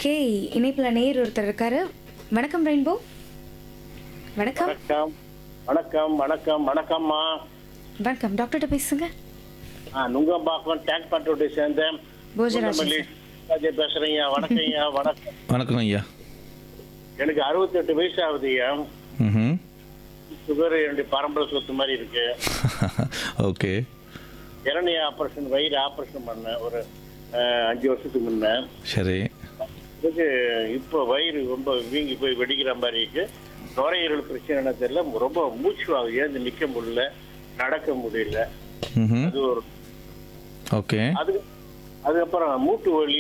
okay இணைப்பில் நேர் ஒருத்தர் இருக்காரு வணக்கம் ரெயின்போ வணக்கம் வணக்கம் வணக்கம் வணக்கம் வணக்கம்மா வணக்கம் டாக்டர்கிட்ட பேசுங்க ஆ நுங்கம்பாக்கம் டேங்க் பண்ரோட்டை சேர்ந்த போஜராஜன் குண்டமல்லி ராஜே பேசுறீங்க வணக்கம்யா வணக்கம் வணக்கம் ஐயா எனக்கு அறுபத்தெட்டு வயசு ஆகுதுய்யா ம் சுகர் என்னுடைய பரம்பரை சொத்து மாதிரி இருக்கு ஓகே இரணி ஆபரேஷன் வயிறு ஆபரேஷன் பண்ணேன் ஒரு அஹ், அஞ்சு வருஷத்துக்கு முன்ன சரி இதுக்கு இப்போ வயிறு ரொம்ப வீங்கி போய் வெடிக்கிற மாதிரி இருக்கு நுரையீரல் பிரச்சனை தெரியல ரொம்ப மூச்சு ஆகுது ஏந்து நிக்க முடியல நடக்க முடியல ம் அது ஒரு ஓகே அது அதுக்கப்புறம் மூட்டு வலி